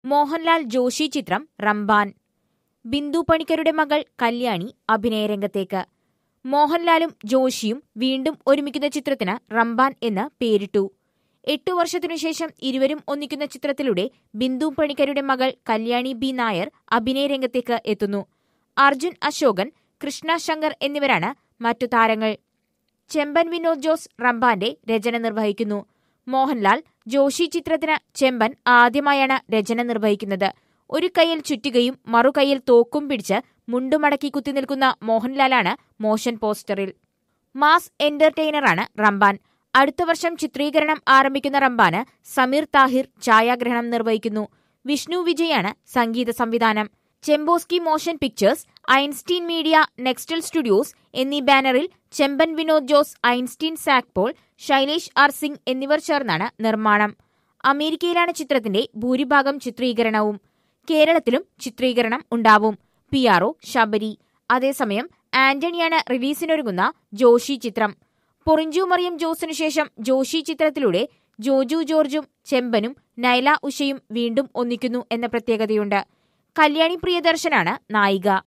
മോഹൻലാൽ ജോഷി ചിത്രം റംബാൻ ബിന്ദു പണിക്കരുടെ മകൾ കല്യാണി അഭിനയരംഗത്തേക്ക് മോഹൻലാലും ജോഷിയും വീണ്ടും ഒരുമിക്കുന്ന ചിത്രത്തിന് റംബാൻ എന്ന് പേരിട്ടു എട്ടു വർഷത്തിനുശേഷം ഇരുവരും ഒന്നിക്കുന്ന ചിത്രത്തിലൂടെ ബിന്ദു പണിക്കരുടെ മകൾ കല്യാണി ബി നായർ അഭിനയരംഗത്തേക്ക് എത്തുന്നു അർജുൻ അശോകൻ കൃഷ്ണ ശങ്കർ എന്നിവരാണ് മറ്റു താരങ്ങൾ ചെമ്പൻ വിനോദ് ജോസ് റംബാന്റെ രചന നിർവഹിക്കുന്നു മോഹൻലാൽ ജോഷി ചിത്രത്തിന് ചെമ്പൻ ആദ്യമായാണ് രചന നിർവഹിക്കുന്നത് ഒരു കൈയിൽ ചുറ്റികയും മറുകൈയിൽ തോക്കും പിടിച്ച് മുണ്ടുമടക്കി കുത്തി നിൽക്കുന്ന മോഹൻലാലാണ് മോഷൻ പോസ്റ്ററിൽ മാസ് എന്റർടൈനറാണ് റംബാൻ അടുത്ത വർഷം ചിത്രീകരണം ആരംഭിക്കുന്ന റംബാന് സമീർ താഹിർ ഛായാഗ്രഹണം നിർവഹിക്കുന്നു വിഷ്ണു വിജയാണ് സംഗീത സംവിധാനം Chemposky motion pictures Einstein media Nextel studios എന്നീ ബാനറിൽ Chemban Vinod Jose Einstein Zac Paul Shailesh R Singh എന്നിവർ ചേർന്നാണ് നിർമ്മാണം അമേരിക്കയിലാണ് ചിത്രത്തിന്റെ ഭൂരിഭാഗം ചിത്രീകരണവും കേരളത്തിലും ചിത്രീകരണം ഉണ്ടാവും പി ആർഒ ശബരി അതേസമയം ആന്റണിയാണ് റിലീസിനൊരുങ്ങുന്ന ജോഷി ചിത്രം പൊറിഞ്ചു മറിയം ജോസിനു ശേഷം ജോഷി ചിത്രത്തിലൂടെ ജോജു ജോർജും ചെമ്പനും നൈല ഉഷയും വീണ്ടും ഒന്നിക്കുന്നു എന്ന പ്രത്യേകതയുണ്ട് കല്യാണി പ്രിയദർശനാണ് നായിക